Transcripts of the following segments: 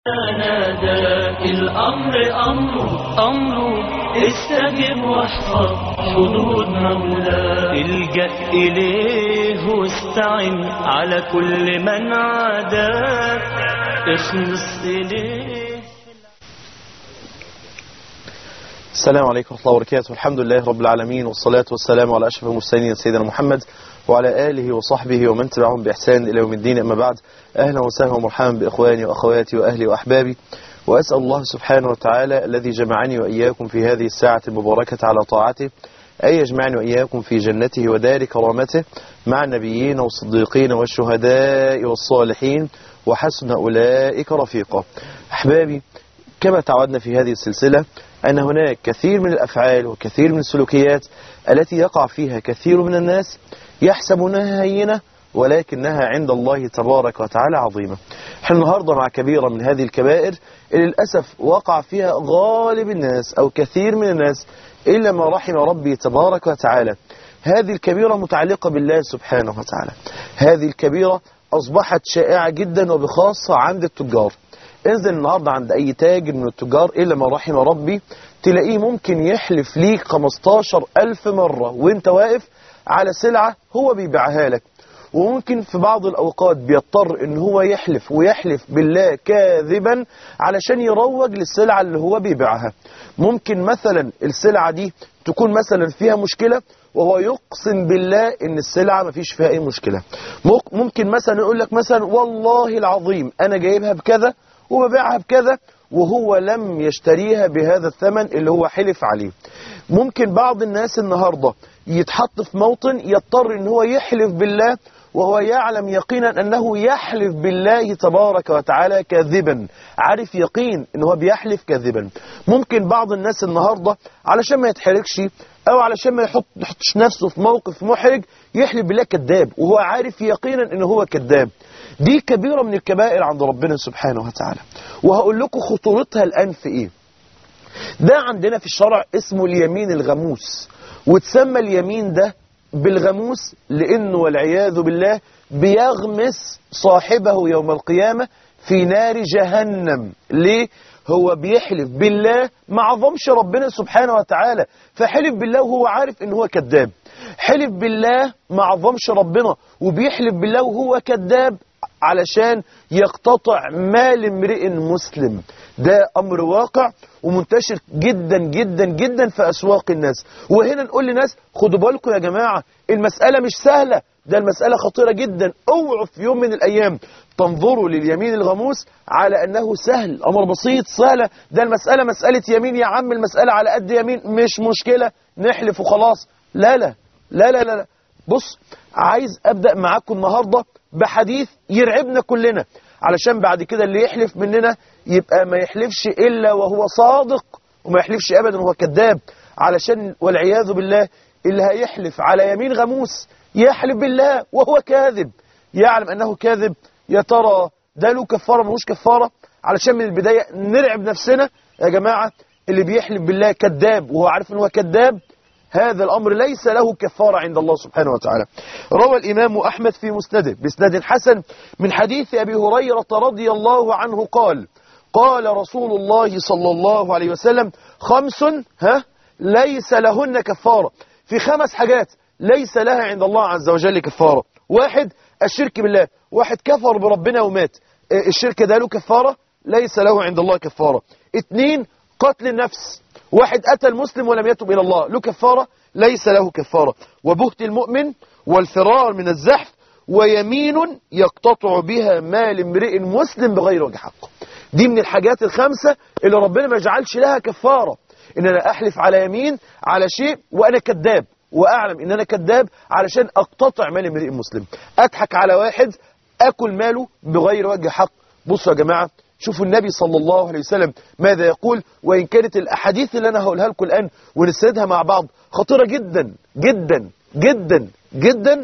ناداك الأمر أمر أمر استجب واحفظ حدود مولاك الجأ إليه واستعن على كل من عاداك اخلص إليه السلام عليكم ورحمة الله وبركاته الحمد لله رب العالمين والصلاة والسلام على أشرف المرسلين سيدنا محمد وعلى آله وصحبه ومن تبعهم بإحسان إلى يوم الدين أما بعد أهلا وسهلا ومرحبا بإخواني وأخواتي وأهلي وأحبابي وأسأل الله سبحانه وتعالى الذي جمعني وإياكم في هذه الساعة المباركة على طاعته أن يجمعني وإياكم في جنته ودار كرامته مع النبيين والصديقين والشهداء والصالحين وحسن أولئك رفيقا أحبابي كما تعودنا في هذه السلسلة أن هناك كثير من الأفعال وكثير من السلوكيات التي يقع فيها كثير من الناس يحسبونها هينة ولكنها عند الله تبارك وتعالى عظيمة احنا النهاردة مع كبيرة من هذه الكبائر اللي للأسف وقع فيها غالب الناس أو كثير من الناس إلا ما رحم ربي تبارك وتعالى هذه الكبيرة متعلقة بالله سبحانه وتعالى هذه الكبيرة أصبحت شائعة جدا وبخاصة عند التجار انزل النهاردة عند أي تاجر من التجار إلا ما رحم ربي تلاقيه ممكن يحلف ليك 15 ألف مرة وانت واقف على سلعة هو بيبيعها لك وممكن في بعض الأوقات بيضطر ان هو يحلف ويحلف بالله كاذبا علشان يروج للسلعة اللي هو بيبيعها ممكن مثلا السلعة دي تكون مثلا فيها مشكلة وهو يقسم بالله ان السلعة ما فيش فيها اي مشكلة ممكن مثلا يقول لك مثلا والله العظيم انا جايبها بكذا وببيعها بكذا وهو لم يشتريها بهذا الثمن اللي هو حلف عليه ممكن بعض الناس النهاردة يتحط في موطن يضطر ان هو يحلف بالله وهو يعلم يقينا أنه يحلف بالله تبارك وتعالى كاذبا عارف يقين أنه هو بيحلف كاذبا ممكن بعض الناس النهاردة علشان ما يتحركش أو علشان ما يحط يحطش نفسه في موقف محرج يحلف بالله كذاب وهو عارف يقينا أنه هو كذاب دي كبيرة من الكبائر عند ربنا سبحانه وتعالى وهقول لكم خطورتها الآن في إيه ده عندنا في الشرع اسمه اليمين الغموس وتسمى اليمين ده بالغموس لأنه والعياذ بالله بيغمس صاحبه يوم القيامة في نار جهنم ليه؟ هو بيحلف بالله ما عظمش ربنا سبحانه وتعالى فحلف بالله وهو عارف ان هو كذاب حلف بالله ما عظمش ربنا وبيحلف بالله وهو كذاب علشان يقتطع مال امرئ مسلم ده أمر واقع ومنتشر جدا جدا جدا في أسواق الناس وهنا نقول للناس خدوا بالكم يا جماعة المسألة مش سهلة ده المسألة خطيرة جدا اوعوا في يوم من الأيام تنظروا لليمين الغموس على أنه سهل أمر بسيط سهلة ده المسألة مسألة يمين يا عم المسألة على قد يمين مش مشكلة نحلف وخلاص لا لا لا لا لا, لا. بص عايز أبدأ معاكم النهاردة بحديث يرعبنا كلنا علشان بعد كده اللي يحلف مننا يبقى ما يحلفش إلا وهو صادق وما يحلفش أبدا وهو كذاب علشان والعياذ بالله اللي هيحلف على يمين غموس يحلف بالله وهو كاذب يعلم أنه كاذب يا ترى ده له كفارة ملوش كفارة علشان من البداية نرعب نفسنا يا جماعة اللي بيحلف بالله كذاب وهو عارف أنه كذاب هذا الأمر ليس له كفارة عند الله سبحانه وتعالى روى الإمام أحمد في مسنده بسند حسن من حديث أبي هريرة رضي الله عنه قال قال رسول الله صلى الله عليه وسلم خمس ها ليس لهن كفارة في خمس حاجات ليس لها عند الله عز وجل كفارة واحد الشرك بالله واحد كفر بربنا ومات الشرك ده له كفارة ليس له عند الله كفارة اثنين قتل النفس واحد أتى المسلم ولم يتب إلى الله له كفارة ليس له كفارة وبهت المؤمن والفرار من الزحف ويمين يقتطع بها مال امرئ مسلم بغير وجه حق دي من الحاجات الخمسة اللي ربنا ما جعلش لها كفارة ان انا احلف على يمين على شيء وانا كذاب واعلم ان انا كذاب علشان اقتطع مال امرئ مسلم اضحك على واحد اكل ماله بغير وجه حق بصوا يا جماعة شوفوا النبي صلى الله عليه وسلم ماذا يقول وإن كانت الأحاديث اللي أنا هقولها لكم الآن ونسردها مع بعض خطيرة جدا جدا جدا جدا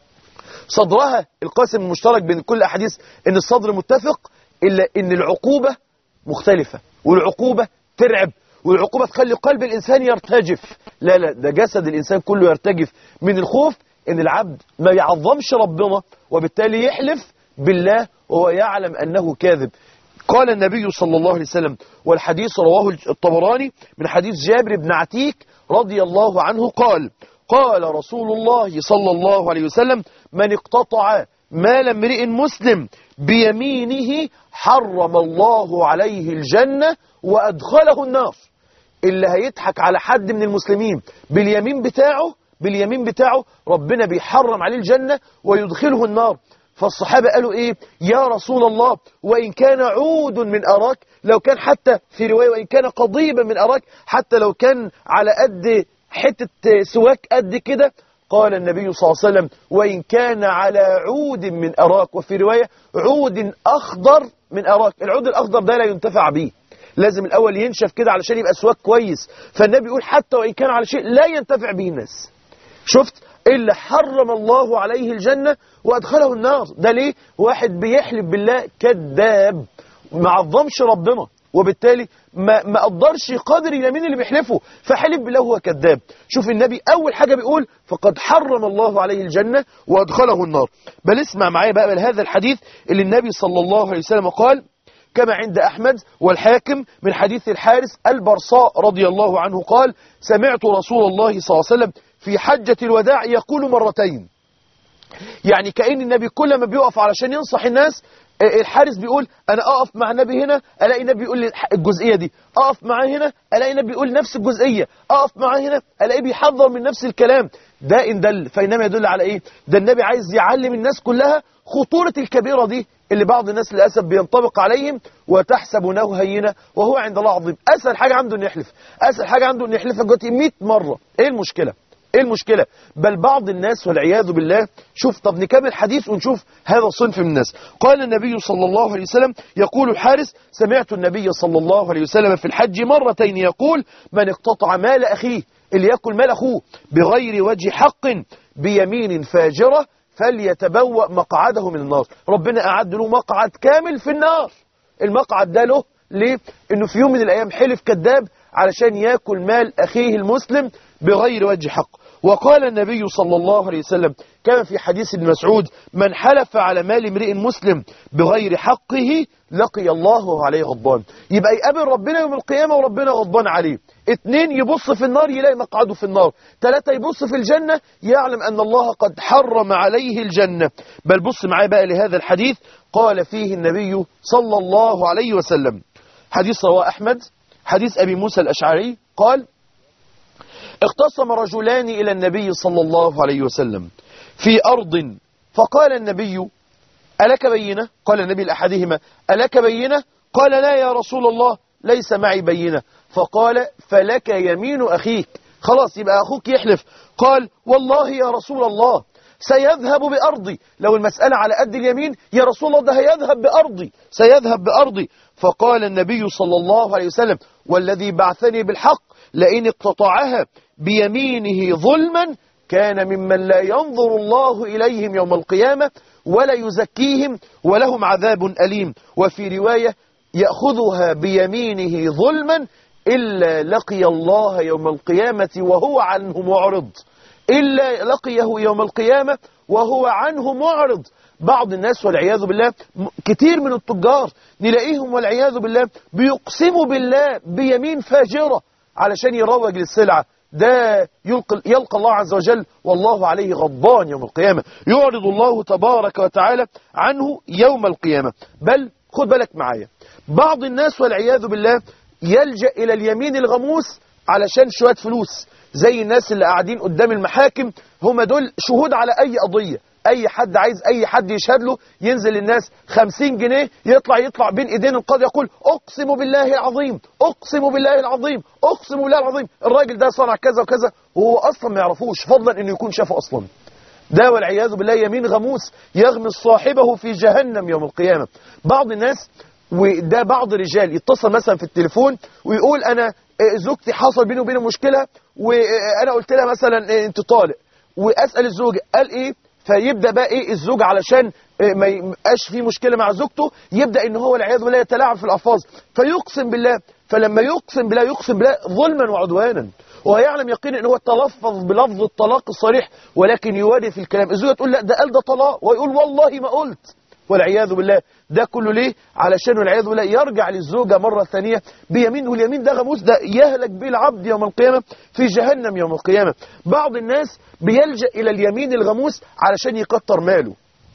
صدرها القاسم المشترك بين كل الأحاديث إن الصدر متفق إلا إن العقوبة مختلفة والعقوبة ترعب والعقوبة تخلي قلب الإنسان يرتجف لا لا ده جسد الإنسان كله يرتجف من الخوف إن العبد ما يعظمش ربنا وبالتالي يحلف بالله وهو يعلم أنه كاذب قال النبي صلى الله عليه وسلم والحديث رواه الطبراني من حديث جابر بن عتيك رضي الله عنه قال قال رسول الله صلى الله عليه وسلم من اقتطع مال امرئ مسلم بيمينه حرم الله عليه الجنة وأدخله النار اللي هيضحك على حد من المسلمين باليمين بتاعه باليمين بتاعه ربنا بيحرم عليه الجنة ويدخله النار فالصحابة قالوا ايه يا رسول الله وإن كان عود من أراك لو كان حتى في رواية وإن كان قضيبا من أراك حتى لو كان على قد حتة سواك قد كده قال النبي صلى الله عليه وسلم وإن كان على عود من أراك وفي رواية عود أخضر من أراك العود الأخضر ده لا ينتفع به لازم الأول ينشف كده علشان يبقى سواك كويس فالنبي يقول حتى وإن كان على شيء لا ينتفع به الناس شفت اللي حرم الله عليه الجنة وأدخله النار ده ليه واحد بيحلف بالله كذاب ما عظمش ربنا وبالتالي ما ما قدرش قدر اليمين اللي بيحلفه فحلف بالله هو كذاب شوف النبي أول حاجة بيقول فقد حرم الله عليه الجنة وأدخله النار بل اسمع معايا بقى هذا الحديث اللي النبي صلى الله عليه وسلم قال كما عند أحمد والحاكم من حديث الحارس البرصاء رضي الله عنه قال سمعت رسول الله صلى الله عليه وسلم في حجة الوداع يقول مرتين يعني كأن النبي كل ما بيقف علشان ينصح الناس الحارس بيقول أنا أقف مع النبي هنا ألاقي النبي بيقول لي الجزئية دي أقف معاه هنا ألاقي النبي بيقول نفس الجزئية أقف معاه هنا ألاقي بيحضر من نفس الكلام ده إن دل فإنما يدل على إيه ده النبي عايز يعلم الناس كلها خطورة الكبيرة دي اللي بعض الناس للأسف بينطبق عليهم وتحسبونه هينة وهو عند الله عظيم أسهل حاجة عنده أن يحلف أسهل حاجة عنده أن يحلفها دلوقتي 100 مرة إيه المشكلة ايه المشكلة بل بعض الناس والعياذ بالله شوف طب نكمل الحديث ونشوف هذا الصنف من الناس قال النبي صلى الله عليه وسلم يقول الحارس سمعت النبي صلى الله عليه وسلم في الحج مرتين يقول من اقتطع مال أخيه اللي يأكل مال أخوه بغير وجه حق بيمين فاجرة فليتبوأ مقعده من النار ربنا أعد له مقعد كامل في النار المقعد ده له ليه؟ انه في يوم من الايام حلف كذاب علشان ياكل مال اخيه المسلم بغير وجه حق وقال النبي صلى الله عليه وسلم كما في حديث ابن مسعود من حلف على مال امرئ مسلم بغير حقه لقي الله عليه غضبان يبقى يقابل ربنا يوم القيامة وربنا غضبان عليه اتنين يبص في النار يلاقي مقعده في النار ثلاثة يبص في الجنة يعلم أن الله قد حرم عليه الجنة بل بص معايا بقى لهذا الحديث قال فيه النبي صلى الله عليه وسلم حديث رواه أحمد حديث أبي موسى الأشعري قال اختصم رجلان إلى النبي صلى الله عليه وسلم في أرض فقال النبي ألك بينة قال النبي لأحدهما ألك بينة قال لا يا رسول الله ليس معي بينة فقال فلك يمين أخيك خلاص يبقى أخوك يحلف قال والله يا رسول الله سيذهب بأرضي لو المسألة على قد اليمين يا رسول الله ده هيذهب بأرضي سيذهب بأرضي فقال النبي صلى الله عليه وسلم والذي بعثني بالحق لئن اقتطعها بيمينه ظلما كان ممن لا ينظر الله إليهم يوم القيامة ولا يزكيهم ولهم عذاب أليم وفي رواية يأخذها بيمينه ظلما إلا لقي الله يوم القيامة وهو عنه معرض إلا لقيه يوم القيامة وهو عنه معرض بعض الناس والعياذ بالله كتير من التجار نلاقيهم والعياذ بالله بيقسموا بالله بيمين فاجرة علشان يروج للسلعة ده يلقى, يلقى الله عز وجل والله عليه غضبان يوم القيامة يعرض الله تبارك وتعالى عنه يوم القيامة بل خد بالك معايا بعض الناس والعياذ بالله يلجأ إلى اليمين الغموس علشان شوية فلوس زي الناس اللي قاعدين قدام المحاكم هم دول شهود على أي قضية أي حد عايز أي حد يشهد له ينزل الناس خمسين جنيه يطلع يطلع بين إيدين القاضي يقول أقسم بالله العظيم أقسم بالله العظيم أقسم بالله العظيم الراجل ده صنع كذا وكذا وهو أصلا ما يعرفوش فضلا إنه يكون شافه أصلا ده والعياذ بالله يمين غموس يغمس صاحبه في جهنم يوم القيامة بعض الناس وده بعض الرجال يتصل مثلا في التليفون ويقول أنا زوجتي حصل بيني وبينها مشكلة وأنا قلت لها مثلا أنت طالق وأسأل الزوجة قال إيه فيبدأ بقى إيه الزوج علشان ما يبقاش في مشكلة مع زوجته يبدأ إن هو والعياذ بالله يتلاعب في الألفاظ فيقسم بالله فلما يقسم بالله يقسم بالله ظلما وعدوانا وهو يعلم يقينا ان هو تلفظ بلفظ الطلاق الصريح ولكن يواري في الكلام الزوجة تقول لا ده قال ده طلاق ويقول والله ما قلت والعياذ بالله ده كله ليه علشان والعياذ بالله يرجع للزوجة مرة ثانية بيمين واليمين ده غموس ده يهلك به العبد يوم القيامة في جهنم يوم القيامة بعض الناس بيلجأ إلى اليمين الغموس علشان يكتر ماله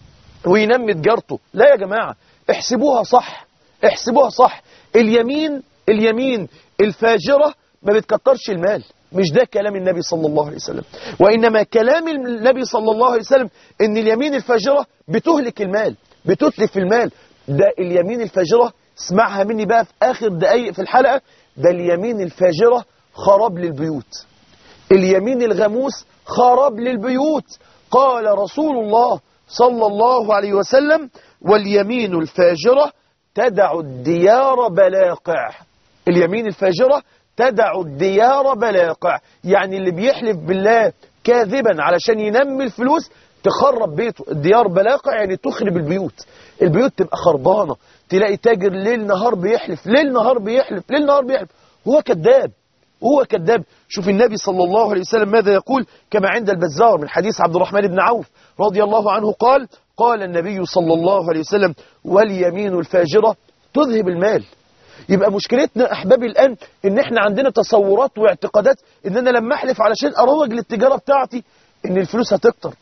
وينمي تجارته لا يا جماعة احسبوها صح احسبوها صح اليمين اليمين الفاجرة ما بتكترش المال مش ده كلام النبي صلى الله عليه وسلم وإنما كلام النبي صلى الله عليه وسلم إن اليمين الفاجرة بتهلك المال بتتلف المال ده اليمين الفاجرة اسمعها مني بقى في آخر دقايق في الحلقة ده اليمين الفاجرة خراب للبيوت اليمين الغموس خراب للبيوت قال رسول الله صلى الله عليه وسلم واليمين الفاجرة تدع الديار بلاقع اليمين الفاجرة تدع الديار بلاقع يعني اللي بيحلف بالله كاذبا علشان ينمي الفلوس تخرب بيته الديار بلاقع يعني تخرب البيوت البيوت تبقى خربانة تلاقي تاجر ليل نهار بيحلف ليل نهار بيحلف ليل نهار بيحلف هو كذاب هو كذاب شوف النبي صلى الله عليه وسلم ماذا يقول كما عند البزار من حديث عبد الرحمن بن عوف رضي الله عنه قال قال النبي صلى الله عليه وسلم واليمين الفاجرة تذهب المال يبقى مشكلتنا أحبابي الآن إن إحنا عندنا تصورات واعتقادات إن أنا لما أحلف علشان أروج للتجارة بتاعتي إن الفلوس هتكتر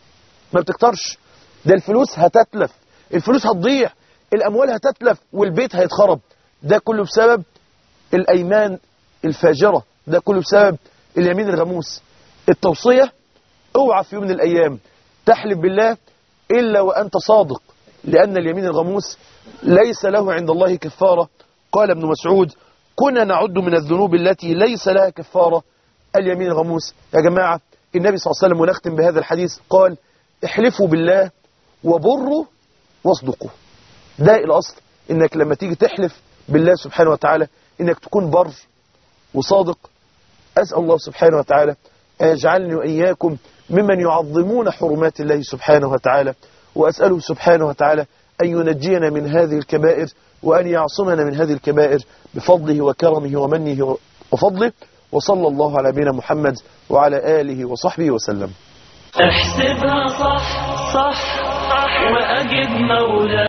ما بتكترش ده الفلوس هتتلف الفلوس هتضيع الأموال هتتلف والبيت هيتخرب ده كله بسبب الأيمان الفاجرة ده كله بسبب اليمين الغموس التوصية اوعى في يوم من الأيام تحلف بالله إلا وأنت صادق لأن اليمين الغموس ليس له عند الله كفارة قال ابن مسعود كنا نعد من الذنوب التي ليس لها كفارة اليمين الغموس يا جماعة النبي صلى الله عليه وسلم ونختم بهذا الحديث قال احلفوا بالله وبروا واصدقوا ده الأصل إنك لما تيجي تحلف بالله سبحانه وتعالى إنك تكون بر وصادق أسأل الله سبحانه وتعالى أن يجعلني وإياكم ممن يعظمون حرمات الله سبحانه وتعالى وأسأله سبحانه وتعالى أن ينجينا من هذه الكبائر وأن يعصمنا من هذه الكبائر بفضله وكرمه ومنه وفضله وصلى الله على نبينا محمد وعلى آله وصحبه وسلم احسبها صح صح وأجب مولاي